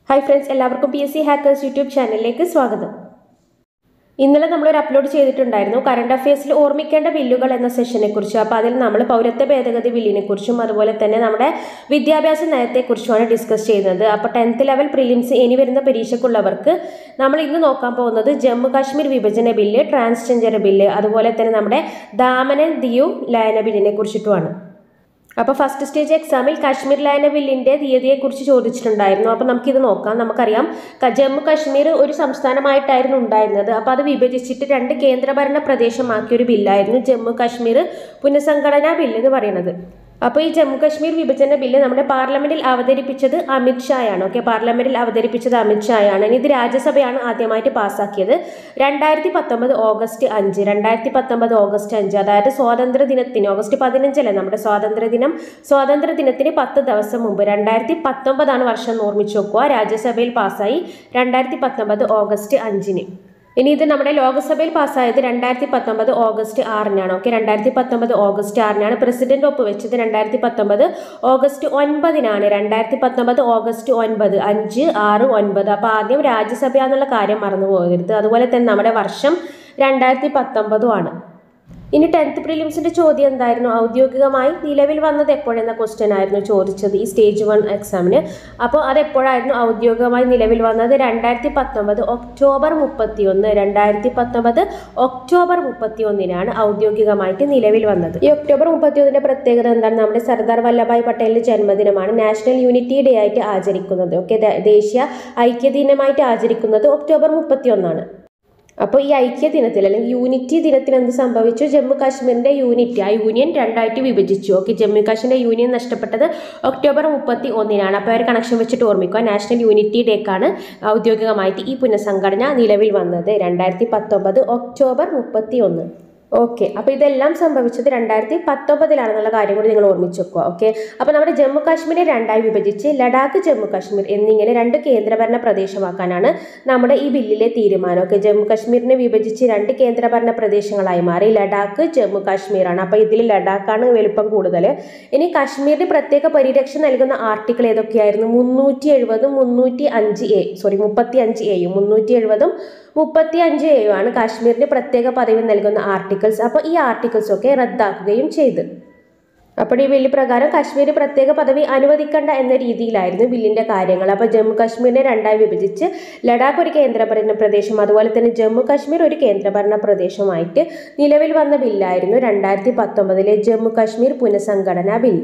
hi friends എല്ലാവർക്കും P S C hackers YouTube ചാനലിലേക്ക് സ്വാഗതം ഇന്നലെ നമ്മളൊരു അപ്ലോഡ് ചെയ്തിട്ടുണ്ടായിരുന്നു കറണ്ട് അഫയേഴ്സിൽ ഓർമ്മിക്കേണ്ട ബില്ലുകൾ എന്ന സെഷനെ കുറിച്ച് അപ്പോൾ അതിൽ നമ്മൾ പൗരത്വ ഭേദഗതി ബില്ലിനെ കുറിച്ചും അതുപോലെ തന്നെ നമ്മുടെ വിദ്യാഭ്യാസ നയത്തെക്കുറിച്ചുമാണ് ഡിസ്കസ് ചെയ്യുന്നത് അപ്പോൾ ടെൻത്ത് ലെവൽ പ്രിലിംസ് ഇനി വരുന്ന പരീക്ഷയ്ക്കുള്ളവർക്ക് നമ്മൾ ഇന്ന് നോക്കാൻ പോകുന്നത് ജമ്മു കാശ്മീർ വിഭജന ബില്ല് ട്രാൻസ്ജെൻഡർ ബില്ല് അതുപോലെ തന്നെ നമ്മുടെ ദാമനൻ ദിയു ലയന ബില്ലിനെ കുറിച്ചിട്ടുമാണ് അപ്പോൾ ഫസ്റ്റ് സ്റ്റേജ് എക്സാമിൽ കാശ്മീർ ലയന ബില്ലിൻ്റെ തീയതിയെക്കുറിച്ച് ചോദിച്ചിട്ടുണ്ടായിരുന്നു അപ്പോൾ നമുക്കിത് നോക്കാം നമുക്കറിയാം ക- ജമ്മു കാശ്മീർ ഒരു സംസ്ഥാനമായിട്ടായിരുന്നു ഉണ്ടായിരുന്നത് അപ്പോൾ അത് വിഭജിച്ചിട്ട് രണ്ട് കേന്ദ്രഭരണ പ്രദേശമാക്കിയ ഒരു ബില്ലായിരുന്നു ജമ്മു കാശ്മീർ പുനഃസംഘടനാ ബില്ല് എന്ന് പറയുന്നത് അപ്പോൾ ഈ ജമ്മു കാശ്മീർ വിഭജന ബില്ല് നമ്മുടെ പാർലമെന്റിൽ അവതരിപ്പിച്ചത് അമിത് ഷായാണ് ഓക്കെ പാർലമെന്റിൽ അവതരിപ്പിച്ചത് അമിത് ഷായാണ് ഇനി ഇത് രാജ്യസഭയാണ് ആദ്യമായിട്ട് പാസ്സാക്കിയത് രണ്ടായിരത്തി പത്തൊമ്പത് ഓഗസ്റ്റ് അഞ്ച് രണ്ടായിരത്തി പത്തൊമ്പത് ഓഗസ്റ്റ് അഞ്ച് അതായത് സ്വാതന്ത്ര്യ ദിനത്തിന് ഓഗസ്റ്റ് പതിനഞ്ചല്ലേ നമ്മുടെ സ്വാതന്ത്ര്യ ദിനം സ്വാതന്ത്ര്യ ദിനത്തിന് പത്ത് ദിവസം മുമ്പ് രണ്ടായിരത്തി പത്തൊമ്പതാണ് വർഷം എന്ന് ഓർമ്മിച്ച് വെക്കുക രാജ്യസഭയിൽ പാസ്സായി രണ്ടായിരത്തി പത്തൊമ്പത് ഓഗസ്റ്റ് അഞ്ചിന് ഇനി ഇത് നമ്മുടെ ലോക്സഭയിൽ പാസ്സായത് രണ്ടായിരത്തി പത്തൊമ്പത് ഓഗസ്റ്റ് ആറിനാണ് ഓക്കെ രണ്ടായിരത്തി പത്തൊമ്പത് ഓഗസ്റ്റ് ആറിനാണ് പ്രസിഡന്റ് ഒപ്പുവെച്ചത് രണ്ടായിരത്തി പത്തൊമ്പത് ഓഗസ്റ്റ് ഒൻപതിനാണ് രണ്ടായിരത്തി പത്തൊമ്പത് ഓഗസ്റ്റ് ഒൻപത് അഞ്ച് ആറ് ഒൻപത് അപ്പോൾ ആദ്യം രാജ്യസഭ എന്നുള്ള കാര്യം മറന്നു പോകരുത് അതുപോലെ തന്നെ നമ്മുടെ വർഷം രണ്ടായിരത്തി പത്തൊമ്പതുമാണ് ഇനി ടെൻത്ത് പ്രിലിംസിന്റെ ചോദ്യം എന്തായിരുന്നു ഔദ്യോഗികമായി നിലവിൽ വന്നത് എപ്പോഴെന്ന ക്വസ്റ്റ്യൻ ആയിരുന്നു ചോദിച്ചത് ഈ സ്റ്റേജ് വൺ എക്സാമിന് അപ്പോൾ അത് എപ്പോഴായിരുന്നു ഔദ്യോഗികമായി നിലവിൽ വന്നത് രണ്ടായിരത്തി പത്തൊമ്പത് ഒക്ടോബർ മുപ്പത്തി ഒന്ന് രണ്ടായിരത്തി പത്തൊമ്പത് ഒക്ടോബർ മുപ്പത്തി ഒന്നിനാണ് ഔദ്യോഗികമായിട്ട് നിലവിൽ വന്നത് ഈ ഒക്ടോബർ മുപ്പത്തി ഒന്നിന്റെ പ്രത്യേകത എന്താണ് നമ്മുടെ സർദാർ വല്ലഭായ് പട്ടേലിന്റെ ജന്മദിനമാണ് നാഷണൽ യൂണിറ്റി ഡേ ആയിട്ട് ആചരിക്കുന്നത് ഓക്കെ ദേശീയ ഐക്യദിനമായിട്ട് ആചരിക്കുന്നത് ഒക്ടോബർ മുപ്പത്തി ഒന്നാണ് അപ്പോൾ ഈ ഐക്യ ദിനത്തിൽ അല്ലെങ്കിൽ യൂണിറ്റി ദിനത്തിൽ എന്ത് സംഭവിച്ചു ജമ്മു കാശ്മീരിന്റെ യൂണിറ്റി ആ യൂണിയൻ രണ്ടായിട്ട് വിഭജിച്ചു ഓക്കെ ജമ്മു കാശ്മീരിന്റെ യൂണിയൻ നഷ്ടപ്പെട്ടത് ഒക്ടോബർ മുപ്പത്തി ഒന്നിനാണ് അപ്പോൾ അവർ കണക്ഷൻ വെച്ചിട്ട് ഓർമ്മിക്കുക നാഷണൽ യൂണിറ്റി ഡേക്കാണ് ഔദ്യോഗികമായിട്ട് ഈ പുനഃസംഘടന നിലവിൽ വന്നത് രണ്ടായിരത്തി പത്തൊമ്പത് ഒക്ടോബർ മുപ്പത്തി ഒന്ന് ഓക്കെ അപ്പോൾ ഇതെല്ലാം സംഭവിച്ചത് രണ്ടായിരത്തി പത്തൊമ്പതിലാണെന്നുള്ള കാര്യം കൂടി നിങ്ങൾ ഓർമ്മിച്ച് വെക്കുക ഓക്കെ അപ്പോൾ നമ്മുടെ ജമ്മു കാശ്മീരെ രണ്ടായി വിഭജിച്ച് ലഡാക്ക് ജമ്മു കാശ്മീർ എന്നിങ്ങനെ രണ്ട് കേന്ദ്രഭരണ പ്രദേശമാക്കാനാണ് നമ്മുടെ ഈ ബില്ലിലെ തീരുമാനം ഓക്കെ ജമ്മു കാശ്മീരിനെ വിഭജിച്ച് രണ്ട് കേന്ദ്രഭരണ പ്രദേശങ്ങളായി മാറി ലഡാക്ക് ജമ്മു കാശ്മീരാണ് അപ്പോൾ ഇതിൽ ലഡാക്കാണ് വലുപ്പം കൂടുതൽ ഇനി കാശ്മീരിന് പ്രത്യേക പരിരക്ഷ നൽകുന്ന ആർട്ടിക്കിൾ ഏതൊക്കെയായിരുന്നു മുന്നൂറ്റി എഴുപതും മുന്നൂറ്റി അഞ്ച് എ സോറി മുപ്പത്തി അഞ്ച് എയും മുന്നൂറ്റി എഴുപതും മുപ്പത്തി അഞ്ച് എയും ആണ് കാശ്മീരിന് പ്രത്യേക പദവി നൽകുന്ന ആർട്ടിക്കിൾസ് അപ്പോൾ ഈ ആർട്ടിക്കിൾസ് ഒക്കെ റദ്ദാക്കുകയും ചെയ്തു അപ്പോൾ ഈ ബില്ല് പ്രകാരം കാശ്മീർ പ്രത്യേക പദവി അനുവദിക്കേണ്ട എന്ന രീതിയിലായിരുന്നു ബില്ലിന്റെ കാര്യങ്ങൾ അപ്പോൾ ജമ്മു കാശ്മീരിനെ രണ്ടായി വിഭജിച്ച് ലഡാക്ക് ഒരു കേന്ദ്രഭരണ പ്രദേശം അതുപോലെ തന്നെ ജമ്മു കാശ്മീർ ഒരു കേന്ദ്രഭരണ പ്രദേശമായിട്ട് നിലവിൽ വന്ന ബില്ലായിരുന്നു രണ്ടായിരത്തി പത്തൊമ്പതിലെ ജമ്മു കാശ്മീർ പുനഃസംഘടനാ ബിൽ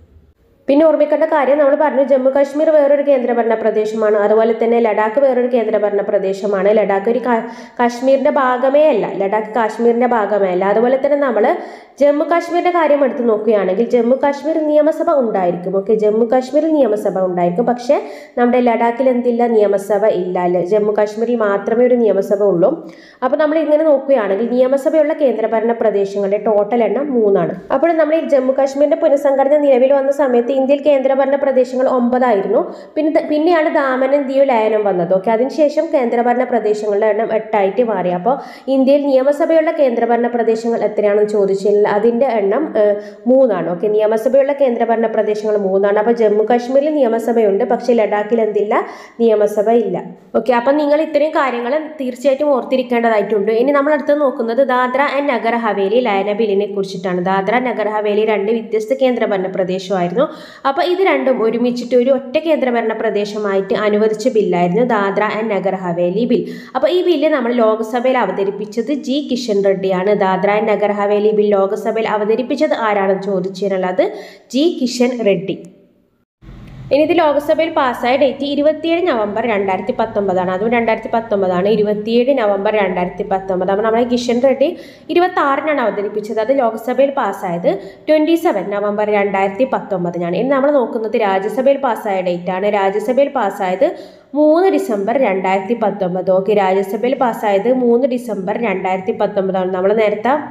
പിന്നെ ഓർമ്മിക്കേണ്ട കാര്യം നമ്മൾ പറഞ്ഞു ജമ്മു കാശ്മീർ വേറൊരു കേന്ദ്രഭരണ പ്രദേശമാണ് അതുപോലെ തന്നെ ലഡാക്ക് വേറൊരു കേന്ദ്രഭരണ പ്രദേശമാണ് ലഡാക്ക് ഒരു കാ- കാശ്മീരിന്റെ ഭാഗമേ അല്ല ലഡാക്ക് കാശ്മീരിന്റെ ഭാഗമേ അല്ല അതുപോലെ തന്നെ നമ്മൾ ജമ്മു കാശ്മീരിന്റെ കാര്യം എടുത്ത് നോക്കുകയാണെങ്കിൽ ജമ്മു കാശ്മീർ നിയമസഭ ഉണ്ടായിരിക്കും ഓക്കെ ജമ്മു കാശ്മീരിൽ നിയമസഭ ഉണ്ടായിരിക്കും പക്ഷേ നമ്മുടെ ലഡാക്കിൽ എന്തില്ല നിയമസഭ ഇല്ല അല്ലേ ജമ്മു കാശ്മീരിൽ മാത്രമേ ഒരു നിയമസഭ ഉള്ളൂ അപ്പോൾ നമ്മൾ ഇങ്ങനെ നോക്കുകയാണെങ്കിൽ നിയമസഭയുള്ള കേന്ദ്രഭരണ പ്രദേശങ്ങളുടെ ടോട്ടൽ എണ്ണം മൂന്നാണ് അപ്പോൾ നമ്മൾ ഈ ജമ്മു കാശ്മീരിന്റെ പുനഃസംഘടന നിലവിൽ വന്ന സമയത്ത് ഇന്ത്യയിൽ കേന്ദ്രഭരണ പ്രദേശങ്ങൾ ഒമ്പതായിരുന്നു പിന്നെ ത- പിന്നെയാണ് ദാമനും ദിയു ലയനം വന്നത് ഓക്കെ അതിനുശേഷം കേന്ദ്രഭരണ പ്രദേശങ്ങളുടെ എണ്ണം എട്ടായിട്ട് മാറി അപ്പോൾ ഇന്ത്യയിൽ നിയമസഭയുള്ള കേന്ദ്രഭരണ പ്രദേശങ്ങൾ എത്രയാണെന്ന് ചോദിച്ചാൽ അതിൻ്റെ എണ്ണം ഏഹ്, മൂന്നാണ് ഓക്കെ നിയമസഭയുള്ള കേന്ദ്രഭരണ പ്രദേശങ്ങൾ മൂന്നാണ് അപ്പോൾ ജമ്മു കാശ്മീരിൽ നിയമസഭയുണ്ട് പക്ഷേ ലഡാക്കിൽ എന്തില്ല നിയമസഭ ഇല്ല ഓക്കെ അപ്പം നിങ്ങൾ ഇത്രയും കാര്യങ്ങൾ തീർച്ചയായിട്ടും ഓർത്തിരിക്കേണ്ടതായിട്ടുണ്ട് ഇനി നമ്മൾ അടുത്ത് നോക്കുന്നത് ദാദ്ര ആൻഡ് നഗർ ഹവേലി ലയന ബില്ലിനെ കുറിച്ചിട്ടാണ് ദാദ്ര നഗർ ഹവേലി രണ്ട് വ്യത്യസ്ത കേന്ദ്രഭരണ പ്രദേശമായിരുന്നു അപ്പോൾ ഇത് രണ്ടും ഒരുമിച്ചിട്ട് ഒരു ഒറ്റ കേന്ദ്രഭരണ പ്രദേശമായിട്ട് അനുവദിച്ച ബില്ലായിരുന്നു ദാദ്ര ആൻഡ് നഗർ ഹവേലി ബിൽ അപ്പോൾ ഈ ബില്ല് നമ്മൾ ലോക്സഭയിൽ അവതരിപ്പിച്ചത് ജി കിഷൻ റെഡ്ഡിയാണ് ദാദ്ര ആൻഡ് നഗർ ഹവേലി ബിൽ ലോക്സഭയിൽ അവതരിപ്പിച്ചത് ആരാണെന്ന് ചോദിച്ചാൽ ജി കിഷൻ റെഡ്ഡി ഇനി ഇത് ലോക്സഭയിൽ പാസ്സായ ഡേറ്റ് ഇരുപത്തിയേഴ് നവംബർ രണ്ടായിരത്തി പത്തൊമ്പതാണ് അതും രണ്ടായിരത്തി പത്തൊമ്പതാണ് ഇരുപത്തിയേഴ് നവംബർ രണ്ടായിരത്തി പത്തൊമ്പത് അപ്പോൾ നമ്മളെ കിഷൻ റെഡ്ഡി ഇരുപത്തി ആറിനാണ് അവതരിപ്പിച്ചത് അത് ലോക്സഭയിൽ പാസ്സായത് ട്വൻറ്റി സെവൻ നവംബർ രണ്ടായിരത്തി പത്തൊമ്പതിനാണ് ഇനി നമ്മൾ നോക്കുന്നത് രാജ്യസഭയിൽ പാസ്സായ ഡേറ്റ് ആണ് രാജ്യസഭയിൽ പാസ്സായത് മൂന്ന് ഡിസംബർ രണ്ടായിരത്തി പത്തൊമ്പത് ഓക്കെ രാജ്യസഭയിൽ പാസ്സായത് മൂന്ന് ഡിസംബർ രണ്ടായിരത്തി പത്തൊമ്പതാണ് നമ്മൾ നേരത്തെ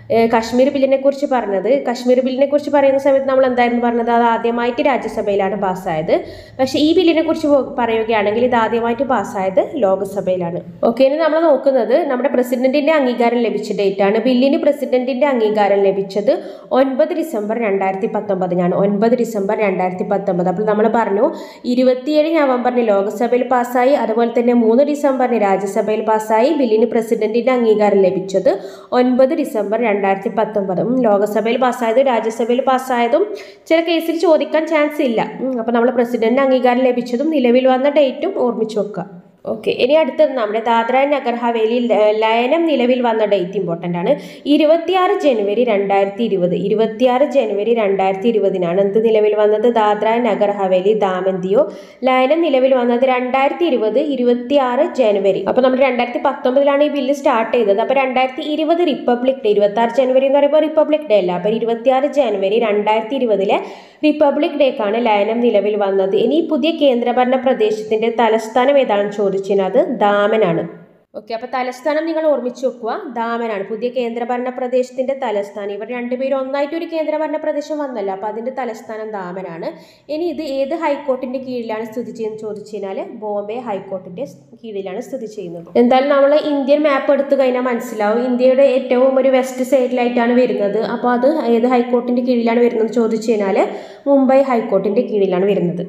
ഏഹ് കശ്മീർ ബില്ലിനെ കുറിച്ച് പറഞ്ഞത് കശ്മീർ ബില്ലിനെ കുറിച്ച് പറയുന്ന സമയത്ത് നമ്മൾ എന്തായിരുന്നു പറഞ്ഞത് അത് ആദ്യമായിട്ട് രാജ്യസഭയിലാണ് പാസ്സായത് പക്ഷേ ഈ ബില്ലിനെ കുറിച്ച് പോ- പറയുകയാണെങ്കിൽ ഇത് ആദ്യമായിട്ട് പാസ്സായത് ലോക്സഭയിലാണ് ഓക്കെ ഇനി നമ്മൾ നോക്കുന്നത് നമ്മുടെ പ്രസിഡന്റിന്റെ അംഗീകാരം ലഭിച്ച ഡേറ്റ് ആണ് ബില്ലിന് പ്രസിഡന്റിന്റെ അംഗീകാരം ലഭിച്ചത് ഒൻപത് ഡിസംബർ രണ്ടായിരത്തി പത്തൊമ്പതിനാണ് ഒൻപത് ഡിസംബർ രണ്ടായിരത്തി പത്തൊമ്പത് അപ്പോൾ നമ്മൾ പറഞ്ഞു ഇരുപത്തിയേഴ് നവംബറിന് ലോക്സഭയിൽ പാസ്സായി അതുപോലെ തന്നെ മൂന്ന് ഡിസംബറിന് രാജ്യസഭയിൽ പാസ്സായി ബില്ലിന് പ്രസിഡന്റിന്റെ അംഗീകാരം ലഭിച്ചത് ഒൻപത് ഡിസംബർ രണ്ടായിരത്തി പത്തൊമ്പതും ലോക്സഭയിൽ പാസ്സായതും രാജ്യസഭയിൽ പാസ്സായതും ചില കേസിൽ ചോദിക്കാൻ ചാൻസ് ഇല്ല അപ്പോൾ നമ്മൾ പ്രസിഡന്റിന് അംഗീകാരം ലഭിച്ചതും നിലവിൽ വന്ന ഡേറ്റും ഓർമ്മിച്ച് വെക്കുക ഓക്കെ ഇനി അടുത്തത് നമ്മുടെ ദാദ്ര നഗർ ഹവേലി ല- ലയനം നിലവിൽ വന്ന ഡേറ്റ് ഇമ്പോർട്ടൻ്റ് ആണ് ഇരുപത്തിയാറ് ജനുവരി രണ്ടായിരത്തി ഇരുപത് ഇരുപത്തിയാറ് ജനുവരി രണ്ടായിരത്തി ഇരുപതിനാണ് എന്ത് നിലവിൽ വന്നത് ദാദ്ര നഗർ ഹവേലി ദാമന്തിയോ ലയനം നിലവിൽ വന്നത് രണ്ടായിരത്തി ഇരുപത് ഇരുപത്തിയാറ് ജനുവരി അപ്പോൾ നമ്മൾ രണ്ടായിരത്തി പത്തൊമ്പതിലാണ് ഈ ബില്ല് സ്റ്റാർട്ട് ചെയ്തത് അപ്പോൾ രണ്ടായിരത്തി ഇരുപത് റിപ്പബ്ലിക് ഡേ ഇരുപത്തി ആറ് ജനുവരി എന്ന് പറയുമ്പോൾ റിപ്പബ്ലിക് ഡേ അല്ല അപ്പോൾ ഇരുപത്തിയാറ് ജനുവരി രണ്ടായിരത്തി ഇരുപതിലെ റിപ്പബ്ലിക് ഡേക്കാണ് ലയനം നിലവിൽ വന്നത് ഇനി ഈ പുതിയ കേന്ദ്രഭരണ പ്രദേശത്തിന്റെ തലസ്ഥാനം ഏതാണെന്ന് ചോദിച്ചത് ദാമനാണ് ഓക്കെ അപ്പോൾ തലസ്ഥാനം നിങ്ങൾ ഓർമ്മിച്ച് വെക്കുക ദാമനാണ് പുതിയ കേന്ദ്രഭരണ പ്രദേശത്തിന്റെ തലസ്ഥാനം ഇവർ രണ്ടുപേരും ഒന്നായിട്ട് ഒരു കേന്ദ്രഭരണ പ്രദേശം വന്നല്ലോ അപ്പോൾ അതിന്റെ തലസ്ഥാനം ദാമനാണ് ഇനി ഇത് ഏത് ഹൈക്കോർട്ടിന്റെ കീഴിലാണ് സ്ഥിതി ചെയ്യുന്നത് ചോദിച്ചു കഴിഞ്ഞാൽ ബോംബെ ഹൈക്കോർട്ടിന്റെ കീഴിലാണ് സ്ഥിതി ചെയ്യുന്നത് എന്തായാലും നമ്മൾ ഇന്ത്യൻ മാപ്പ് എടുത്തു കഴിഞ്ഞാൽ മനസ്സിലാവും ഇന്ത്യയുടെ ഏറ്റവും ഒരു വെസ്റ്റ് സൈഡിലായിട്ടാണ് വരുന്നത് അപ്പോൾ അത് ഏത് ഹൈക്കോർട്ടിന്റെ കീഴിലാണ് വരുന്നത് ചോദിച്ചു കഴിഞ്ഞാൽ മുംബൈ ഹൈക്കോർട്ടിന്റെ കീഴിലാണ് വരുന്നത്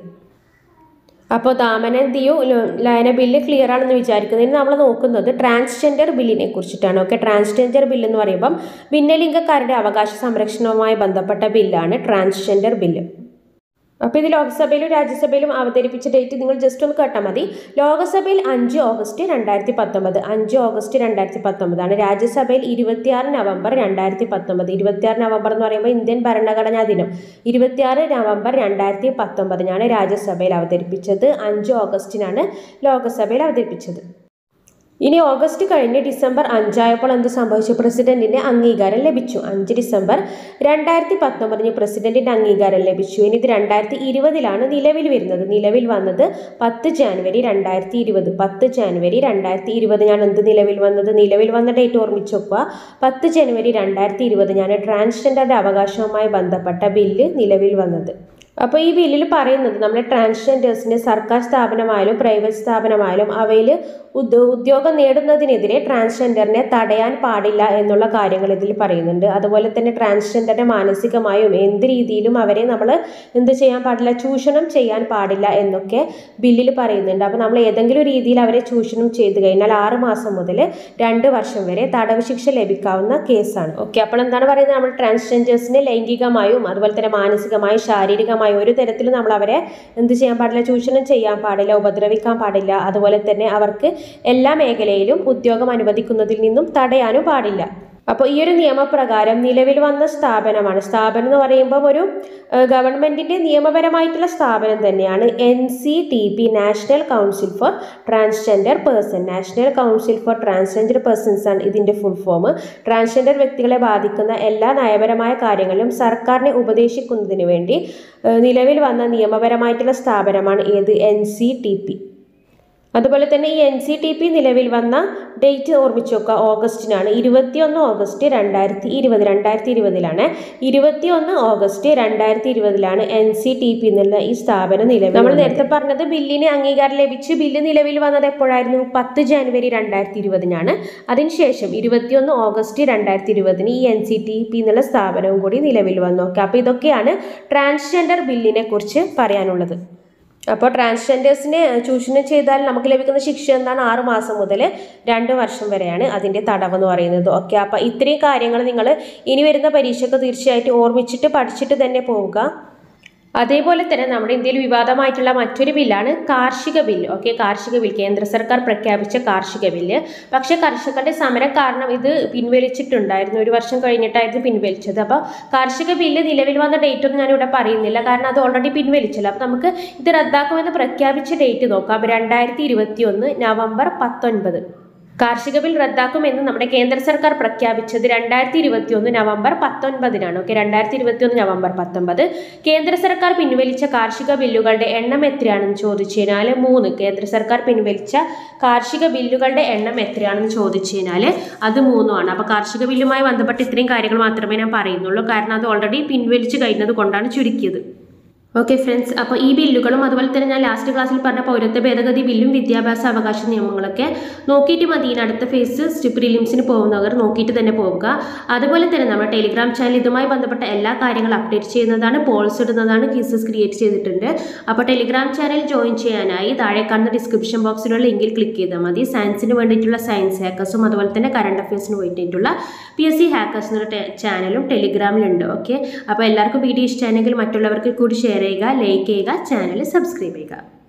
അപ്പോൾ ദാമനന്തിയോ ലയന ബില്ല് ക്ലിയർ ആണെന്ന് വിചാരിക്കുന്നത് ഇനി നമ്മൾ നോക്കുന്നത് ട്രാൻസ്ജെൻഡർ ബില്ലിനെ കുറിച്ചിട്ടാണ് ഓക്കെ ട്രാൻസ്ജെൻഡർ ബില്ല് എന്ന് പറയുമ്പം ഭിന്നലിംഗക്കാരുടെ അവകാശ സംരക്ഷണവുമായി ബന്ധപ്പെട്ട ബില്ലാണ് ട്രാൻസ്ജെൻഡർ ബില്ല് അപ്പോൾ ഇത് ലോക്സഭയിലും രാജ്യസഭയിലും അവതരിപ്പിച്ച ഡേറ്റ് നിങ്ങൾ ജസ്റ്റ് ഒന്ന് കേട്ടാൽ മതി ലോക്സഭയിൽ അഞ്ച് ഓഗസ്റ്റ് രണ്ടായിരത്തി പത്തൊമ്പത് അഞ്ച് ഓഗസ്റ്റ് രണ്ടായിരത്തി പത്തൊമ്പതാണ് രാജ്യസഭയിൽ ഇരുപത്തിയാറ് നവംബർ രണ്ടായിരത്തി പത്തൊമ്പത് ഇരുപത്തിയാറ് നവംബർ എന്ന് പറയുമ്പോൾ ഇന്ത്യൻ ഭരണഘടനാ ദിനം ഇരുപത്തിയാറ് നവംബർ രണ്ടായിരത്തി പത്തൊമ്പതിനാണ് രാജ്യസഭയിൽ അവതരിപ്പിച്ചത് അഞ്ച് ഓഗസ്റ്റിനാണ് ലോക്സഭയിൽ അവതരിപ്പിച്ചത് ഇനി ഓഗസ്റ്റ് കഴിഞ്ഞ് ഡിസംബർ അഞ്ചായപ്പോൾ എന്ത് സംഭവിച്ചു പ്രസിഡന്റിന്റെ അംഗീകാരം ലഭിച്ചു അഞ്ച് ഡിസംബർ രണ്ടായിരത്തി പത്തൊമ്പതിന് പ്രസിഡന്റിന്റെ അംഗീകാരം ലഭിച്ചു ഇനി ഇത് രണ്ടായിരത്തി ഇരുപതിലാണ് നിലവിൽ വരുന്നത് നിലവിൽ വന്നത് പത്ത് ജാനുവരി രണ്ടായിരത്തി ഇരുപത് പത്ത് ജാനുവരി രണ്ടായിരത്തി ഇരുപതിനാണ് എന്ത് നിലവിൽ വന്നത് നിലവിൽ വന്ന ഡേറ്റ് ഓർമ്മിച്ച് വെക്കുക പത്ത് ജനുവരി രണ്ടായിരത്തി ഇരുപതിനാണ് ട്രാൻസ്ജെൻഡറുടെ അവകാശവുമായി ബന്ധപ്പെട്ട ബില്ല് നിലവിൽ വന്നത് അപ്പോൾ ഈ ബില്ലിൽ പറയുന്നത് നമ്മുടെ ട്രാൻസ്ജെൻഡേഴ്സിന് സർക്കാർ സ്ഥാപനമായാലും പ്രൈവറ്റ് സ്ഥാപനമായാലും അവയിൽ ഉദ്യോ ഉദ്യോഗം നേടുന്നതിനെതിരെ ട്രാൻസ്ജെൻഡറിനെ തടയാൻ പാടില്ല എന്നുള്ള കാര്യങ്ങൾ ഇതിൽ പറയുന്നുണ്ട് അതുപോലെ തന്നെ ട്രാൻസ്ജെൻഡറിനെ മാനസികമായും എന്ത് രീതിയിലും അവരെ നമ്മൾ എന്ത് ചെയ്യാൻ പാടില്ല ചൂഷണം ചെയ്യാൻ പാടില്ല എന്നൊക്കെ ബില്ലിൽ പറയുന്നുണ്ട് അപ്പോൾ നമ്മൾ ഏതെങ്കിലും രീതിയിൽ അവരെ ചൂഷണം ചെയ്തു കഴിഞ്ഞാൽ ആറ് മാസം മുതൽ രണ്ട് വർഷം വരെ തടവ് ശിക്ഷ ലഭിക്കാവുന്ന കേസാണ് ഓക്കെ അപ്പോൾ എന്താണ് പറയുന്നത് നമ്മൾ ട്രാൻസ്ജെൻഡേഴ്സിനെ ലൈംഗികമായും അതുപോലെ തന്നെ മാനസികമായും ശാരീരികമായും ഒരു തരത്തിലും നമ്മൾ അവരെ എന്ത് ചെയ്യാൻ പാടില്ല ചൂഷണം ചെയ്യാൻ പാടില്ല ഉപദ്രവിക്കാൻ പാടില്ല അതുപോലെ തന്നെ അവർക്ക് എല്ലാ മേഖലയിലും ഉദ്യോഗം അനുവദിക്കുന്നതിൽ നിന്നും തടയാനും പാടില്ല അപ്പോൾ ഈ ഒരു നിയമപ്രകാരം നിലവിൽ വന്ന സ്ഥാപനമാണ് സ്ഥാപനം എന്ന് പറയുമ്പോൾ ഒരു ഏഹ്, ഗവൺമെന്റിന്റെ നിയമപരമായിട്ടുള്ള സ്ഥാപനം തന്നെയാണ് N C T P national council for transgender person national council for transgender persons ആണ് ഇതിന്റെ ഫുൾ ഫോം ട്രാൻസ്ജെൻഡർ വ്യക്തികളെ ബാധിക്കുന്ന എല്ലാ നയപരമായ കാര്യങ്ങളിലും സർക്കാരിനെ ഉപദേശിക്കുന്നതിന് വേണ്ടി ഏഹ്, നിലവിൽ വന്ന നിയമപരമായിട്ടുള്ള സ്ഥാപനമാണ് ഏത് എൻ സി ടി പി അതുപോലെ തന്നെ ഈ എൻ സി ടി പി നിലവിൽ വന്ന ഡേറ്റ് ഓർമ്മിച്ച് വെക്കുക ഓഗസ്റ്റിനാണ് ഇരുപത്തിയൊന്ന് ഓഗസ്റ്റ് രണ്ടായിരത്തി ഇരുപത് രണ്ടായിരത്തി ഇരുപതിലാണ് ഇരുപത്തിയൊന്ന് ഓഗസ്റ്റ് രണ്ടായിരത്തി ഇരുപതിലാണ് എൻ സി ടി പി എന്നുള്ള ഈ സ്ഥാപനം നിലവിൽ നമ്മൾ നേരത്തെ പറഞ്ഞത് ബില്ലിന് അംഗീകാരം ലഭിച്ച് ബില്ല് നിലവിൽ വന്നത് എപ്പോഴായിരുന്നു പത്ത് ജനുവരി രണ്ടായിരത്തി ഇരുപതിനാണ് അതിനുശേഷം ഇരുപത്തിയൊന്ന് ഓഗസ്റ്റ് രണ്ടായിരത്തി ഇരുപതിന് ഈ എൻ സി ടി പി എന്നുള്ള സ്ഥാപനവും കൂടി നിലവിൽ വന്നു ഓക്കെ അപ്പോൾ ഇതൊക്കെയാണ് ട്രാൻസ്ജെൻഡർ ബില്ലിനെ കുറിച്ച് പറയാനുള്ളത് അപ്പോൾ ട്രാൻസ്ജെൻഡേഴ്സിനെ ചൂഷണം ചെയ്താൽ നമുക്ക് ലഭിക്കുന്ന ശിക്ഷ എന്താണ് ആറ് മാസം മുതൽ രണ്ട് വർഷം വരെയാണ് അതിൻ്റെ തടവ് എന്ന് പറയുന്നത് ഓക്കെ അപ്പോൾ ഇത്രയും കാര്യങ്ങൾ നിങ്ങൾ ഇനി വരുന്ന പരീക്ഷയ്ക്ക് തീർച്ചയായിട്ടും ഓർമ്മിച്ചിട്ട് പഠിച്ചിട്ട് തന്നെ പോവുക അതേപോലെ തന്നെ നമ്മുടെ ഇന്ത്യയിൽ വിവാദമായിട്ടുള്ള മറ്റൊരു ബില്ലാണ് കാർഷിക ബില്ല് ഓക്കെ കാർഷിക ബിൽ കേന്ദ്ര സർക്കാർ പ്രഖ്യാപിച്ച കാർഷിക ബില്ല് പക്ഷേ കർഷകരുടെ സമരം കാരണം ഇത് പിൻവലിച്ചിട്ടുണ്ടായിരുന്നു ഒരു വർഷം കഴിഞ്ഞിട്ടായിരുന്നു പിൻവലിച്ചത് അപ്പോൾ കാർഷിക ബില്ല് നിലവിൽ വന്ന ഡേറ്റ് ഒന്നും ഞാനിവിടെ പറയുന്നില്ല കാരണം അത് ഓൾറെഡി പിൻവലിച്ചല്ലോ അപ്പോൾ നമുക്ക് ഇത് റദ്ദാക്കുമെന്ന് പ്രഖ്യാപിച്ച ഡേറ്റ് നോക്കാം രണ്ടായിരത്തി ഇരുപത്തി ഒന്ന് നവംബർ പത്തൊൻപത് കാർഷിക ബിൽ റദ്ദാക്കുമെന്ന് നമ്മുടെ കേന്ദ്ര സർക്കാർ പ്രഖ്യാപിച്ചത് രണ്ടായിരത്തി ഇരുപത്തി ഒന്ന് നവംബർ പത്തൊൻപതിനാണ് ഓക്കെ രണ്ടായിരത്തി ഇരുപത്തി ഒന്ന് നവംബർ പത്തൊമ്പത് കേന്ദ്ര സർക്കാർ പിൻവലിച്ച കാർഷിക ബില്ലുകളുടെ എണ്ണം എത്രയാണെന്ന് ചോദിച്ചു കഴിഞ്ഞാൽ മൂന്ന് കേന്ദ്ര സർക്കാർ പിൻവലിച്ച കാർഷിക ബില്ലുകളുടെ എണ്ണം എത്രയാണെന്ന് ചോദിച്ചു കഴിഞ്ഞാൽ അത് മൂന്നുമാണ് അപ്പോൾ കാർഷിക ബില്ലുമായി ബന്ധപ്പെട്ട് ഇത്രയും കാര്യങ്ങൾ മാത്രമേ ഞാൻ പറയുന്നുള്ളൂ കാരണം അത് ഓൾറെഡി പിൻവലിച്ച് കഴിഞ്ഞത് കൊണ്ടാണ് ചുരുക്കിയത് ഓക്കെ ഫ്രണ്ട്സ് അപ്പോൾ ഈ ബില്ലുകളും അതുപോലെ തന്നെ ഞാൻ ലാസ്റ്റ് ക്ലാസ്സിൽ പറഞ്ഞ പൗരത്വ ഭേദഗതി ബില്ലും വിദ്യാഭ്യാസ അവകാശ നിയമങ്ങളൊക്കെ നോക്കിയിട്ട് മതി ഇനി അടുത്ത ഫേസ് സ്റ്റിപ്പ് റിലിംസിന് പോകുന്നവർ നോക്കിയിട്ട് തന്നെ പോവുക അതുപോലെ തന്നെ നമ്മുടെ ടെലിഗ്രാം ചാനൽ ഇതുമായി ബന്ധപ്പെട്ട എല്ലാ കാര്യങ്ങളും അപ്ഡേറ്റ് ചെയ്യുന്നതാണ് പോൾസ് ഇടുന്നതാണ് ക്വിസസ് ക്രിയേറ്റ് ചെയ്തിട്ടുണ്ട് അപ്പോൾ ടെലിഗ്രാം ചാനൽ ജോയിൻ ചെയ്യാനായി താഴെ കാണുന്ന ഡിസ്ക്രിപ്ഷൻ ബോക്സിലുള്ള ലിങ്കിൽ ക്ലിക്ക് ചെയ്താൽ മതി സയൻസിന് വേണ്ടിയിട്ടുള്ള സയൻസ് ഹാക്കേഴ്സും അതുപോലെ തന്നെ കറണ്ട് അഫയേഴ്സിന് വേണ്ടിയിട്ടുള്ള പി എസ് സി ഹാക്കേഴ്സ് എന്നൊരു ചാനലും ടെലിഗ്രാമിലുണ്ട് ഓക്കെ അപ്പോൾ എല്ലാവർക്കും വീഡിയോ ഇഷ്ടമാണെങ്കിൽ മറ്റുള്ളവർക്ക് കൂടി ഷെയർ ചെയ്യുക ലൈക്ക് ചെയ്യുക ചാനൽ സബ്സ്ക്രൈബ് ചെയ്യുക